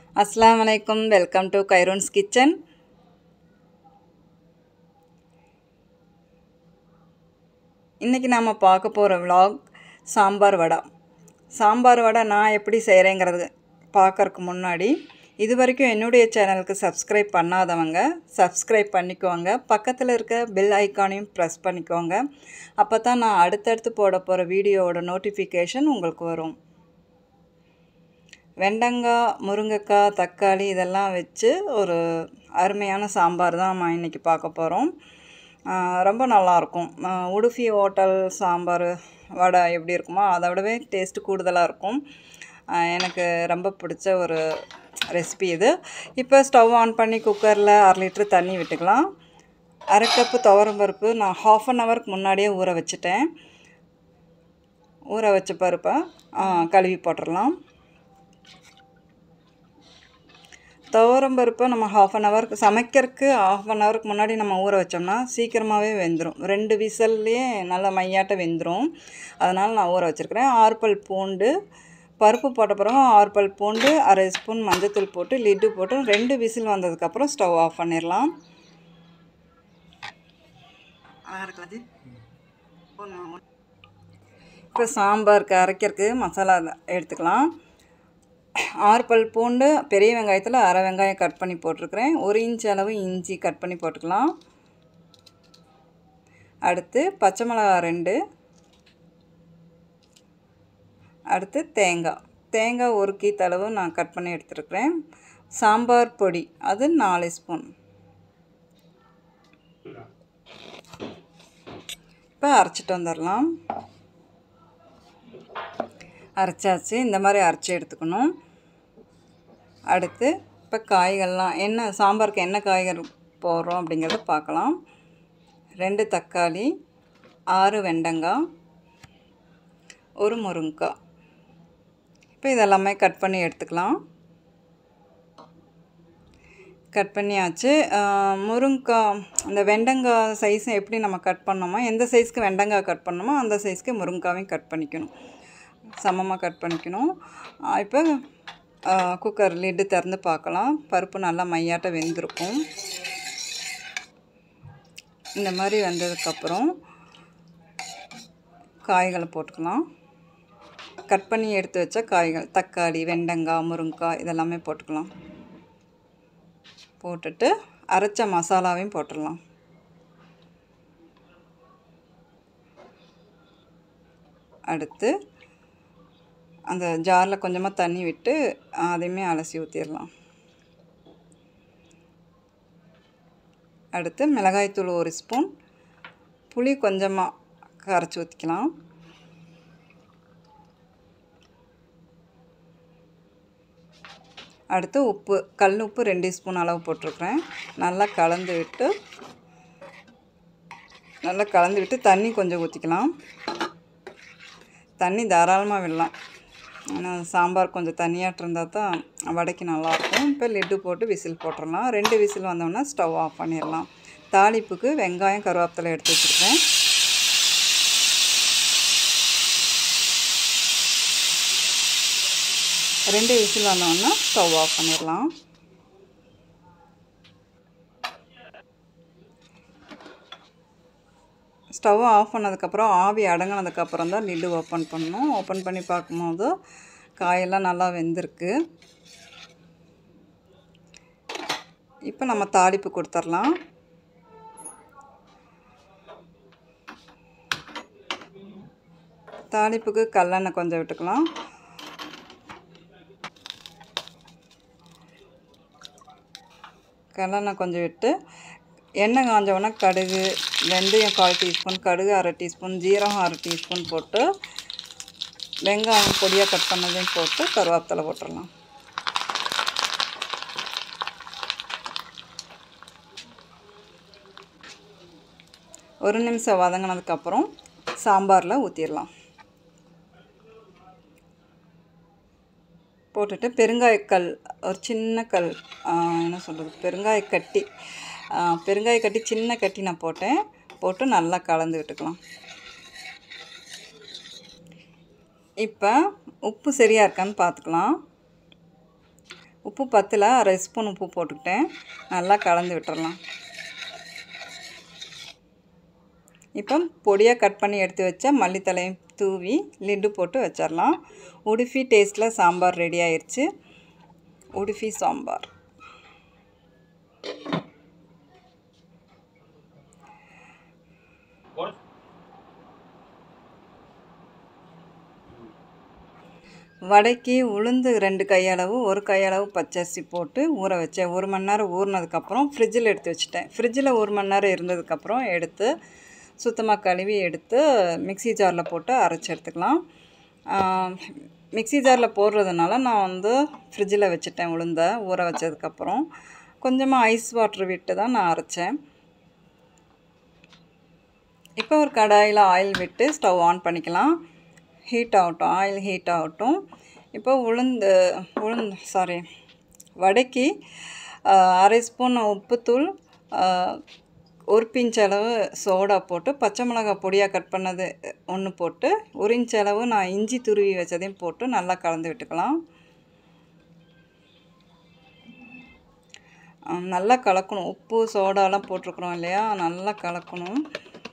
அஸ்ஸலாமு அலைக்கும் welcome to கைரோன்ஸ் kitchen இன்றைக்கி நாம் பார்க்க போகிற vlog சாம்பார் வடை சாம்பார் வடை நான் எப்படி செய்கிறேங்கிறது பார்க்கறக்கு முன்னாடி இது வரைக்கும் என்னுடைய சேனலுக்கு சப்ஸ்கிரைப் பண்ணாதவங்க சப்ஸ்கிரைப் பண்ணிக்கோங்க பக்கத்தில் இருக்க பெல் ஐக்கானையும் ப்ரெஸ் பண்ணிக்கோங்க அப்போ தான் நான் அடுத்தடுத்து போட போகிற வீடியோவோட நோட்டிஃபிகேஷன் உங்களுக்கு வரும் வெண்டங்காய் முருங்கைக்காய் தக்காளி இதெல்லாம் வச்சு ஒரு அருமையான சாம்பார் தான் நம்ம இன்றைக்கி பார்க்க போகிறோம் ரொம்ப நல்லாயிருக்கும் உடுப்பி ஹோட்டல் சாம்பார் வடை எப்படி இருக்குமோ அதை விடவே டேஸ்ட்டு கூடுதலாக இருக்கும் ஆஹ் எனக்கு ரொம்ப பிடிச்ச ஒரு ரெசிபி இது இப்போ ஸ்டவ் ஆன் பண்ணி குக்கரில் அரை லிட்ரு தண்ணி விட்டுக்கலாம் அரை கப்பு துவரம் பருப்பு நான் ஹாஃப் அன் ஹவருக்கு முன்னாடியே ஊற வச்சுட்டேன் ஊற வச்ச பருப்பை ஆஹ் கழுவி போட்டுடலாம் துவரம் பருப்பை நம்ம ஹாஃப் அன் ஹவருக்கு சமைக்கிறதுக்கு ஹாஃப் அன் ஹவருக்கு முன்னாடி நம்ம ஊற வச்சோம்னா சீக்கிரமாகவே வெந்துடும் ரெண்டு விசல்லையே நல்லா மையாட்ட வெந்துடும் அதனால் நான் ஊற வச்சுருக்கிறேன் ஆறுப்பல் பூண்டு பருப்பு போட்ட பிறகு ஆறு பல் பூண்டு அரை ஸ்பூன் மஞ்சத்தூள் போட்டு லிட்டு போட்டு ரெண்டு விசில் வந்ததுக்கப்புறம் ஸ்டவ் ஆஃப் பண்ணிடலாம் இப்போ சாம்பாருக்கு அரைக்கிறதுக்கு மசாலா எடுத்துக்கலாம் ஆறு பல் பூண்டு பெரிய வெங்காயத்தில் அரை வெங்காயம் கட் பண்ணி போட்டிருக்கிறேன் ஒரு இன்ச் அளவு இஞ்சி கட் பண்ணி போட்டுக்கலாம் அடுத்து பச்சை மிளகா ரெண்டு அடுத்து தேங்காய் தேங்காய் ஒரு கீத்தளவு நான் கட் பண்ணி எடுத்துருக்கிறேன் சாம்பார் பொடி அது நாலு ஸ்பூன் இப்போ அரைச்சிட்டு வந்துடலாம் அரைச்சாச்சு இந்த மாதிரி அரைச்சி எடுத்துக்கணும் அடுத்து இப்போ காய்கள்லாம் என்ன சாம்பாருக்கு என்ன காய்கறி போடுறோம் அப்படிங்கிறத பார்க்கலாம் ரெண்டு தக்காளி ஆறு வெண்டங்காய் ஒரு முருங்கைக்காய் இப்போ இதெல்லாமே கட் பண்ணி எடுத்துக்கலாம் கட் பண்ணியாச்சு முருங்கைக்காய் இந்த வெண்டங்காய் சைஸ் எப்படி நம்ம கட் பண்ணோமோ எந்த சைஸ்க்கு வெண்டங்காய் கட் பண்ணோமோ அந்த சைஸ்க்கு முருங்கைக்காவையும் கட் பண்ணிக்கணும் சமமாக கட் பண்ணிக்கணும் இப்போ குக்கர் லிட்டு திறந்து பார்க்கலாம் பருப்பு நல்லா மையாட்ட வெந்திருக்கும் இந்த மாதிரி வெந்ததுக்கப்புறம் காய்களை போட்டுக்கலாம் கட் பண்ணி எடுத்து வச்ச காய்கள் தக்காளி வெண்டங்காய் முருங்கைக்காய் இதெல்லாமே போட்டுக்கலாம் போட்டுட்டு அரைச்ச மசாலாவையும் போட்டுடலாம் அடுத்து அந்த ஜாரில் கொஞ்சமாக தண்ணி விட்டு அதையுமே அலசி ஊற்றிடலாம் அடுத்து மிளகாய்த்தூள் ஒரு ஸ்பூன் புளி கொஞ்சமாக கரைச்சி ஊற்றிக்கலாம் அடுத்து உப்பு கல் உப்பு ரெண்டு ஸ்பூன் அளவு போட்டிருக்கிறேன் நல்லா கலந்து விட்டு நல்லா கலந்து விட்டு தண்ணி கொஞ்சம் ஊற்றிக்கலாம் தண்ணி தாராளமாக விடலாம் ஆனால் சாம்பார் கொஞ்சம் தண்ணியாட்டு இருந்தால் தான் வடைக்கு நல்லாயிருக்கும் இப்போ லிட்டு போட்டு விசில் போட்டுடலாம் ரெண்டு விசில் வந்தோடனே ஸ்டவ் ஆஃப் பண்ணிடலாம் தாளிப்புக்கு வெங்காயம் கருவேப்பிலை எடுத்து வச்சுருக்கேன் ரெண்டு விசில் வந்தோடனே ஸ்டவ் ஆஃப் பண்ணிடலாம் ஸ்டவ் ஆஃப் பண்ணதுக்கப்புறம் ஆவி அடங்கினதுக்கப்புறம் தான் லிட்டு ஓப்பன் பண்ணணும் ஓப்பன் பண்ணி பார்க்கும்போது காயெல்லாம் நல்லா வெந்திருக்கு இப்போ நம்ம தாளிப்பு கொடுத்துர்லாம் தாளிப்புக்கு கல்லெண்ணெய் கொஞ்சம் விட்டுக்கலாம் கடலெண்ணெய் கொஞ்சம் விட்டு எண்ணெய் காஞ்சவொடனே கடுகு வெந்தயம் கால் டீஸ்பூன் கடுகு அரை டீஸ்பூன் ஜீரகம் அரை டீஸ்பூன் போட்டு வெங்காயம் பொடியாக கட் பண்ணதையும் போட்டு கருவேப்பிலை போட்டுடலாம் ஒரு நிமிஷம் வதங்கினதுக்கப்புறம் சாம்பாரில் ஊற்றிடலாம் போட்டுட்டு பெருங்காயக்கல் ஒரு சின்ன கல் என்ன சொல்கிறது பெருங்காயக்கட்டி பெருங்காயக்கட்டி சின்ன கட்டி நான் போட்டேன் போட்டு நல்லா கலந்து விட்டுக்கலாம் இப்போ உப்பு சரியாக இருக்கான்னு பார்த்துக்கலாம் உப்பு பத்தில் அரை ஸ்பூன் உப்பு போட்டுக்கிட்டேன் நல்லா கலந்து விட்டுறலாம் இப்போ பொடியாக கட் பண்ணி எடுத்து வச்ச மல்லித்தலையும் தூவி லிட்டு போட்டு வச்சிடலாம் உடுஃபி டேஸ்ட்டில் சாம்பார் ரெடி ஆயிடுச்சு உடுஃபி சாம்பார் வடைக்கு உளுந்து ரெண்டு கையளவு ஒரு கையளவு பச்சரிசி போட்டு ஊற வச்சேன் ஒரு மணி நேரம் ஊறினதுக்கப்புறம் ஃப்ரிட்ஜில் எடுத்து வச்சுட்டேன் ஃப்ரிட்ஜில் ஒரு மணி நேரம் இருந்ததுக்கப்புறம் எடுத்து சுத்தமாக கழுவி எடுத்து மிக்ஸி ஜாரில் போட்டு அரைச்சி எடுத்துக்கலாம் மிக்ஸி ஜாரில் போடுறதுனால நான் வந்து ஃப்ரிட்ஜில் வச்சுட்டேன் உளுந்த ஊற வச்சதுக்கப்புறம் கொஞ்சமாக ஐஸ் வாட்ரு விட்டு தான் நான் அரைச்சேன் இப்போ ஒரு கடாயில் ஆயில் விட்டு ஸ்டவ் ஆன் பண்ணிக்கலாம் ஹீட் ஆகட்டும் ஆயில் ஹீட் ஆகட்டும் இப்போ உளுந்து உளுந்து சாரி வடைக்கு அரை ஸ்பூன் உப்புத்தூள் ஒரு பிஞ்ச் அளவு சோடா போட்டு பச்சை மிளகாய் பொடியாக கட் பண்ணது ஒன்று போட்டு ஒரு இன்ச் அளவு நான் இஞ்சி துருவி வச்சதையும் போட்டு நல்லா கலந்து விட்டுக்கலாம் நல்லா கலக்கணும் உப்பு சோடாலாம் போட்டிருக்குறோம் இல்லையா நல்லா கலக்கணும்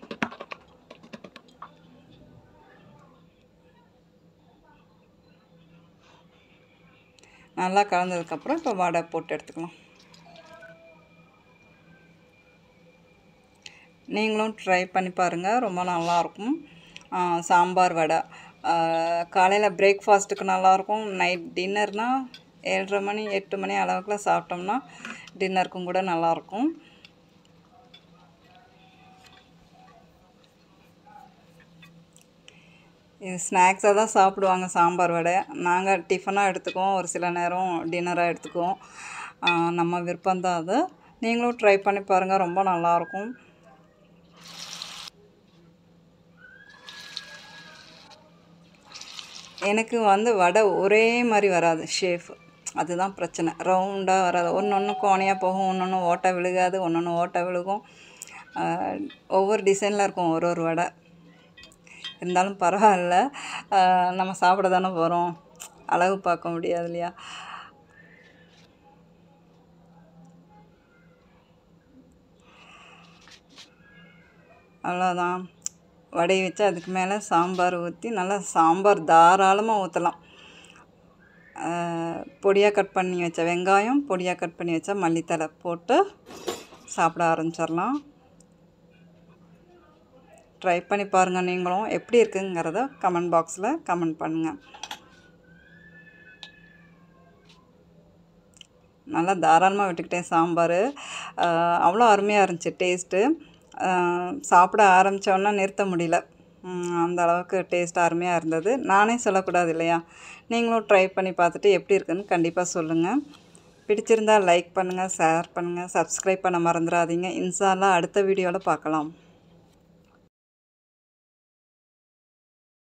நல்லா கலந்ததுக்கப்புறம் இப்போ வடை போட்டு எடுத்துக்கலாம் நீங்களும் ட்ரை பண்ணி பாருங்கள் ரொம்ப நல்லாயிருக்கும் சாம்பார் வடை காலையில் பிரேக்ஃபாஸ்ட்டுக்கு நல்லாயிருக்கும் நைட் டின்னர்னால் ஏழரை மணி எட்டு மணி அளவுக்குலாம் சாப்பிட்டோம்னா டின்னருக்கும் கூட நல்லாயிருக்கும் இது ஸ்நாக்ஸாக தான் சாப்பிடுவாங்க சாம்பார் வடை நாங்கள் டிஃபனாக எடுத்துக்குவோம் ஒரு சில நேரம் டின்னராக எடுத்துக்குவோம் நம்ம விருப்பம்தான் அது நீங்களும் ட்ரை பண்ணி பாருங்கள் ரொம்ப நல்லாயிருக்கும் எனக்கு வந்து வடை ஒரே மாதிரி வராது ஷேஃப் அதுதான் பிரச்சனை ரவுண்டாக வராது ஒன்று ஒன்று கோணையாக போகும் ஒன்று ஒன்று ஓட்டை விழுகாது ஒன்று ஒன்று ஓட்டை விழுகும் ஒவ்வொரு டிசைனில் இருக்கும் ஒரு ஒரு வடை இருந்தாலும் பரவாயில்ல நம்ம சாப்பிட தானே போகிறோம் அழகு பார்க்க முடியாது இல்லையா அவ்வளோதான் வடையை வச்சு அதுக்கு மேலே சாம்பார் ஊற்றி நல்லா சாம்பார் தாராளமாக ஊற்றலாம் பொடியாக கட் பண்ணி வச்ச வெங்காயம் பொடியாக கட் பண்ணி வச்ச மல்லித்தலை போட்டு சாப்பிட ஆரம்பிச்சிடலாம் ட்ரை பண்ணி பாருங்கள் நீங்களும் எப்படி இருக்குங்கிறத கமெண்ட் பாக்ஸில் கமெண்ட் பண்ணுங்கள் நல்லா தாராளமாக விட்டுக்கிட்டேன் சாம்பார் அவ்வளோ அருமையாக இருந்துச்சு டேஸ்ட்டு சாப்பிட ஆரம்பித்தோன்னா நிறுத்த முடியல அந்த அளவுக்கு டேஸ்ட் அருமையாக இருந்தது நானே சொல்லக்கூடாது இல்லையா நீங்களும் ட்ரை பண்ணி பார்த்துட்டு எப்படி இருக்குன்னு கண்டிப்பாக சொல்லுங்கள் பிடிச்சிருந்தால் லைக் பண்ணுங்கள் ஷேர் பண்ணுங்கள் சப்ஸ்கிரைப் பண்ண மறந்துடாதீங்க இன்ஷால்லாம் அடுத்த வீடியோவில் பார்க்கலாம்